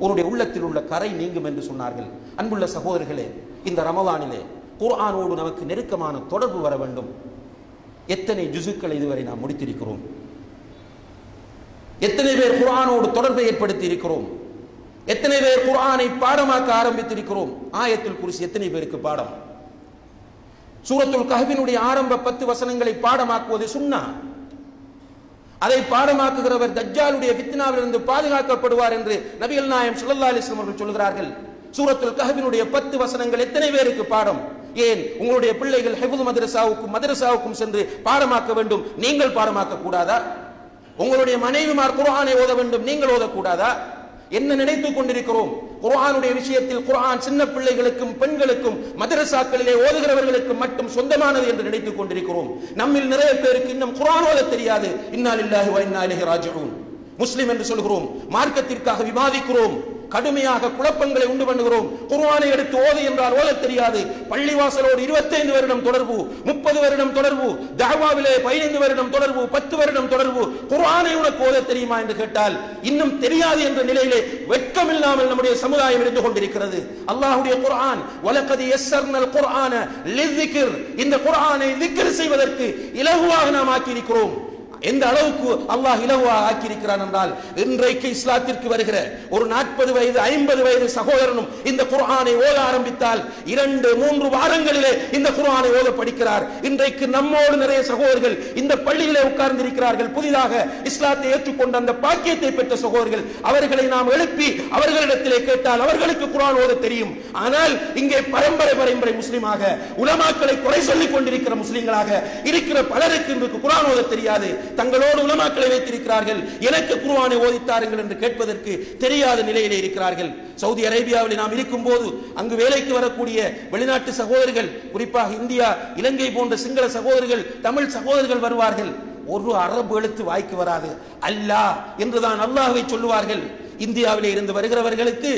உன்னுடைய உள்ளத்தில் உள்ள கரை நீங்கும் என்று சொன்னார்கள் அன்புள்ள சகோதரர்களே இந்த ரமலானிலே குர்ஆனோடு நமக்கு நெருக்கமான தொடர்பு வர வேண்டும் எத்தனை ஜுசுக்களை இதுவரை நாம் முடித்திருக்கிறோம் எத்தனை பேர் குர்ஆனோடு தொடர்பை ஏற்படுத்தி இருக்கிறோம் எத்தனை பேர் குர்ஆனை பாடமாக்க ஆரம்பித்திருக்கிறோம் ஆயத்தில் குரிசி எத்தனை பேருக்கு பாடம் சூரத்துல் கஹ்பினுடைய ஆரம்ப பத்து வசனங்களை பாடமாக்குவது சுன்னா அதை பாடமாக்குகிறவர் தஜ்ஜாலுடைய ஃபித்னாவிலிருந்து பாதுகாக்கப்படுவார் என்று நபிகள் நாயம் ஸல்லல்லாஹு அலைஹி வஸல்லம் அவர்கள் சொல்கிறார்கள் சூரத்துல் கஹ்பினுடைய பத்து வசனங்கள் எத்தனை பேருக்கு பாடம் ஏன் உங்களுடைய பிள்ளைகள் ஹெஃபுல் மதரசாவுக்கும் மதரசாவுக்கும் சென்று பாடமாக்க வேண்டும் நீங்கள் பாடமாக்க கூடாதா உங்களுடைய மனைவிமார் குர்ஆனை ஓத வேண்டும் நீங்கள் ஓதக்கூடாதா என்ன நினைத்துக் கொண்டிருக்கிறோம் குர்ஆனுடைய விஷயத்தில் குர்ஆன் சின்ன பிள்ளைகளுக்கும் பெண்களுக்கும் மதரசாக்களிலே ஓதுகிறவர்களுக்கு மட்டும் சொந்தமானது என்று நினைத்துக் கொண்டிருக்கிறோம் நம்மில் நிறைய பேருக்கு இன்னும் குர்ஆன் ஓத தெரியாது இன்னா லில்லாஹி வ இன்னா இலைஹி ராஜிஊன் முஸ்லிம் என்று சொல்கிறோம் மார்க்கத்திற்காக விவாதிக்கிறோம் கடுமையாக குழப்பங்களை உண்டு பண்ணுகிறோம் குர்ஆனை எடுத்து ஓது என்றால் ஓத தெரியாது பள்ளிவாசலோடு 25 வருடம் தொடர்பு முப்பது வருடம் தொடர்பு தஹ்வாவிலே 15 வருடம் தொடர்பு பத்து வருடம் தொடர்பு குர்ஆனை உனக்கு ஓத தெரியுமா என்று கேட்டால் இன்னும் தெரியாது என்ற நிலையிலே வெட்கமில்லாமல் நம்முடைய சமுதாயம் இருந்து கொண்டிருக்கிறது அல்லாஹ்வுடைய குர்ஆன் வலகது யஸ்ஸர்னல் குர்ஆன லிذிக்ர் இந்த குர்ஆனை திக்ர் செய்வதற்கு இலகுவாக நாம் ஆக்கியிருக்கிறோம் எந்த அளவுக்கு அல்லாஹ் இலவாக ஆக்கியிருக்கிறான் என்றால் இன்றைக்கு இஸ்லாத்திற்கு வருகிற ஒரு நாற்பது வயது ஐம்பது வயது சகோதரனும் இந்த குர்ஆனை ஓத ஆரம்பித்தால் இரண்டு மூன்று வாரங்களிலே இந்த குர்ஆனை ஓத படிக்கிறார் இன்றைக்கு நம்மோடு நிறைய சகோதரர்கள் இந்த பள்ளியிலே உட்கார்ந்திருக்கிறார்கள் புதிதாக இஸ்லாத்தை ஏற்றுக்கொண்ட அந்த பாக்கியத்தை பெற்ற சகோதரர்கள் அவர்களை நாம் எழுப்பி அவர்களிடத்திலே கேட்டால் அவர்களுக்கு குர்ஆன் ஓத தெரியும் ஆனால் இங்கே பரம்பரை பரம்பரை முஸ்லிமாக உலமாக்களை குறை சொல்லிக் கொண்டிருக்கிற முஸ்லிம்களாக இருக்கிற பலருக்கு இன்றைக்கு குர்ஆன் ஓத தெரியாது தங்களோடு உலமாக்களை வைத்திருக்கிறார்கள் எனக்கு குர்ஆனை ஓதித்தாருங்கள் என்று கேட்பதற்கு தெரியாத நிலையிலே இருக்கிறார்கள் சவுதி அரேபியாவில் நாம் இருக்கும் போது அங்கு வேலைக்கு வரக்கூடிய வெளிநாட்டு சகோதரர்கள் குறிப்பாக இந்தியா இலங்கை போன்ற சிங்கள சகோதரர்கள் தமிழ் சகோதரர்கள் வருவார்கள் ஒரு அரபு எழுத்து வாய்க்கு வராது அல்லாஹ் என்றுதான் அல்லாஹ்வை சொல்லுவார்கள் இந்தியாவிலே இருந்து வருகிறவர்களுக்கு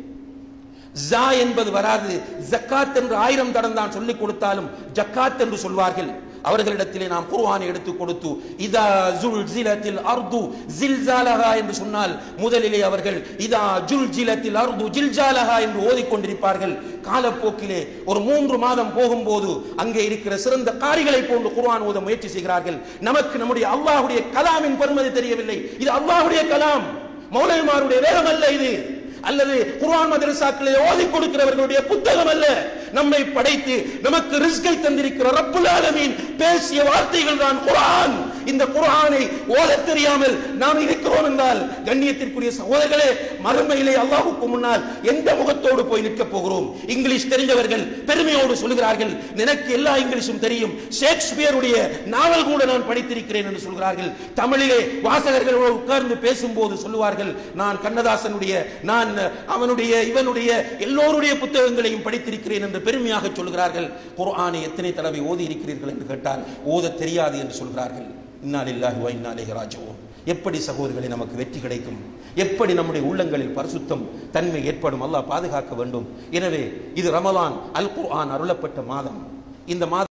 ஜா என்பது வராது ஜக்காத் என்று ஆயிரம் தடம் தான் சொல்லிக் கொடுத்தாலும் ஜக்காத் என்று சொல்வார்கள் அவர்களிடத்திலே நாம் குர்ஆனை எடுத்து கொடுத்து இதா ஜுல்சிலத்தில் அர்து ஜில்சாலஹா என்று சொன்னால் முதலிலே அவர்கள் இதா ஜுல்ஜிலத்தில் அர்து ஜில்ஜாலஹா என்று ஓதிக்கொண்டிருப்பார்கள் காலப்போக்கிலே ஒரு மூன்று மாதம் போகும்போது அங்கே இருக்கிற சிறந்த காரிகளை போன்று குர்ஆன் ஓத முயற்சி செய்கிறார்கள் நமக்கு நம்முடைய அல்லாஹ்வுடைய கலாமின் பெருமதி தெரியவில்லை இது அல்லாஹ்வுடைய கலாம் மௌலவிமாருடைய வேகம் அல்ல இது அல்லது குர்ஆன் மதரசாக்களை ஓதி கொடுக்கிறவர்களுடைய புத்தகம் அல்ல நம்மை படைத்து நமக்கு ரிஸ்கை தந்திருக்கிற ரப்புல் ஆலமீன் பேசிய வார்த்தைகள் தான் குர்ஆன் இந்த குர்ஆனை ஓதத் தெரியாமல் நாம் இருக்கிறோம் என்றால் கண்ணியத்திற்குரிய சகோதரர்களே மறுமையிலே அல்லாஹ்வுக்கு முன்னால் எந்த முகத்தோடு போய் நிற்க போகிறோம் இங்கிலீஷ் தெரிஞ்சவர்கள் பெருமையோடு சொல்கிறார்கள் எனக்கு எல்லா இங்கிலீஷும் தெரியும் ஷேக்ஸ்பியருடைய நாவல் கூட நான் படித்திருக்கிறேன் என்று சொல்கிறார்கள் தமிழிலே வாசகர்களோடு உட்கார்ந்து பேசும்போது சொல்லுவார்கள் நான் கண்ணதாசனுடைய நான் அவனுடைய இவனுடைய எல்லோருடைய புத்தகங்களையும் படித்திருக்கிறேன் என்று பெருமையாக சொல்கிறார்கள் குர்ஆனை எத்தனை தடவை ஓதி இருக்கிறீர்கள் என்று கேட்டால் ஓத தெரியாது என்று சொல்கிறார்கள் இன்னாலில்லாஹி வ இன்னா இலைஹி ராஜிஊன் எப்படி சகோதரர்களை நமக்கு வெற்றி கிடைக்கும் எப்படி நம்முடைய உள்ளங்களில் பரிசுத்தம் தன்மை ஏற்படும் அல்லாஹ் பாதுகாக்க வேண்டும் எனவே இது ரமலான் அல் குர்ஆன் அருளப்பட்ட மாதம் இந்த மாதம்